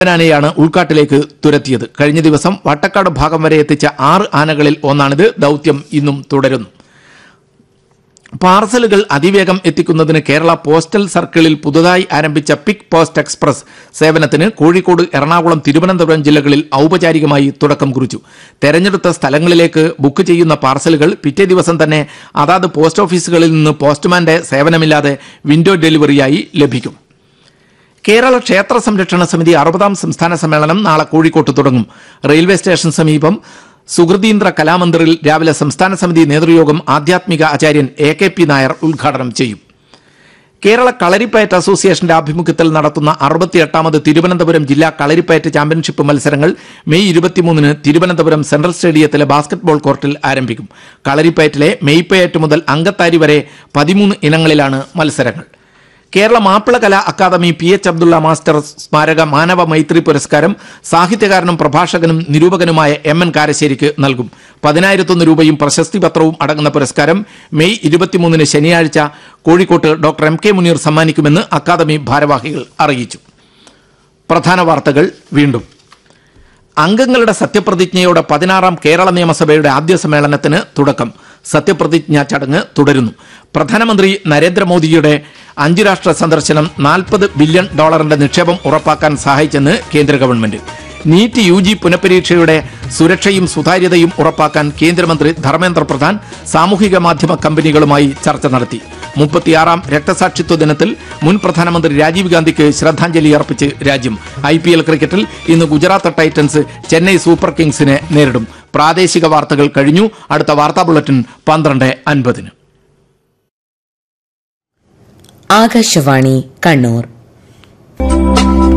ആനയാണ് ഉൾക്കാട്ടിലേക്ക് തുരത്തിയത് കഴിഞ്ഞ ദിവസം വട്ടക്കാട് ഭാഗം വരെ എത്തിച്ച ആറ് ആനകളിൽ ഒന്നാണിത് ദൗത്യം ഇന്നും തുടരുന്നു പാർസലുകൾ അതിവേഗം എത്തിക്കുന്നതിന് കേരള പോസ്റ്റൽ സർക്കിളിൽ പുതുതായി ആരംഭിച്ച പിക് പോസ്റ്റ് എക്സ്പ്രസ് സേവനത്തിന് കോഴിക്കോട് എറണാകുളം തിരുവനന്തപുരം ജില്ലകളിൽ ഔപചാരികമായി തുടക്കം കുറിച്ചു തെരഞ്ഞെടുത്ത സ്ഥലങ്ങളിലേക്ക് ബുക്ക് ചെയ്യുന്ന പാർസലുകൾ പിറ്റേ ദിവസം തന്നെ അതാത് പോസ്റ്റ് ഓഫീസുകളിൽ നിന്ന് പോസ്റ്റ്മാന്റെ സേവനമില്ലാതെ വിൻഡോ ഡെലിവറിയായി ലഭിക്കും കേരള ക്ഷേത്ര സംരക്ഷണ സമിതി അറുപതാം സംസ്ഥാന സമ്മേളനം നാളെ കോഴിക്കോട്ട് തുടങ്ങും റെയിൽവേ സ്റ്റേഷൻ സമീപം സുഹൃതീന്ദ്ര കലാമന്ദിറിൽ രാവിലെ സംസ്ഥാന സമിതി നേതൃയോഗം ആധ്യാത്മിക ആചാര്യൻ എ കെ പി നായർ ഉദ്ഘാടനം ചെയ്യും കേരള കളരിപ്പയറ്റ് അസോസിയേഷന്റെ ആഭിമുഖ്യത്തിൽ നടത്തുന്ന അറുപത്തിയെട്ടാമത് തിരുവനന്തപുരം ജില്ലാ കളരിപ്പയറ്റ് ചാമ്പ്യൻഷിപ്പ് മത്സരങ്ങൾ മെയ് ഇരുപത്തിമൂന്നിന് തിരുവനന്തപുരം സെൻട്രൽ സ്റ്റേഡിയത്തിലെ ബാസ്കറ്റ്ബോൾ കോർട്ടിൽ ആരംഭിക്കും കളരിപ്പയറ്റിലെ മെയ്പ്പയറ്റ് മുതൽ അങ്കത്താരി വരെ പതിമൂന്ന് ഇനങ്ങളിലാണ് മത്സരങ്ങൾ കേരള മാപ്പിള കലാ academy P H Abdulla master സ്മാരക മാനവ മൈത്രി പുരസ്കാരം സാഹിത്യകാരനും പ്രഭാഷകനും നിരൂപകനുമായ എം എൻ കാരശ്ശേരിക്ക് നൽകും പതിനായിരത്തൊന്ന് രൂപയും പ്രശസ്തി പത്രവും അടങ്ങുന്ന പുരസ്കാരം മെയ് ഇരുപത്തിമൂന്നിന് ശനിയാഴ്ച കോഴിക്കോട്ട് ഡോക്ടർ എം കെ മുനീർ സമ്മാനിക്കുമെന്ന് അക്കാദമി ഭാരവാഹികൾ അറിയിച്ചു പ്രധാന വാർത്തകൾ വീണ്ടും അംഗങ്ങളുടെ സത്യപ്രതിജ്ഞയോടെ പതിനാറാം കേരള നിയമസഭയുടെ ആദ്യ സമ്മേളനത്തിന് തുടക്കം സത്യപ്രതിജ്ഞാ ചടങ്ങ് തുടരുന്നു പ്രധാനമന്ത്രി നരേന്ദ്രമോദിയുടെ അഞ്ചു രാഷ്ട്ര സന്ദർശനം നാൽപ്പത് ബില്യൺ ഡോളറിന്റെ നിക്ഷേപം ഉറപ്പാക്കാൻ സഹായിച്ചെന്ന് കേന്ദ്ര ഗവൺമെന്റ് നീറ്റ് യു ജി പുനഃപരീക്ഷയുടെ സുരക്ഷയും സുതാര്യതയും ഉറപ്പാക്കാൻ കേന്ദ്രമന്ത്രി ധർമ്മേന്ദ്ര പ്രധാൻ സാമൂഹിക മാധ്യമ കമ്പനികളുമായി ചർച്ച നടത്തി മുപ്പത്തിയാറാം രക്തസാക്ഷിത്വ ദിനത്തിൽ മുൻ പ്രധാനമന്ത്രി രാജീവ് ഗാന്ധിക്ക് ശ്രദ്ധാഞ്ജലി അർപ്പിച്ച് രാജ്യം ഐ പി എൽ ക്രിക്കറ്റിൽ ഇന്ന് ഗുജറാത്ത് ടൈറ്റൻസ് ചെന്നൈ സൂപ്പർ കിങ്സിനെ നേരിടും പ്രാദേശിക വാർത്തകൾ കഴിഞ്ഞു അടുത്ത വാർത്താ ബുള്ളറ്റിൻ പന്ത്രണ്ട് അൻപതിന് ആകാശവാണി കണ്ണൂർ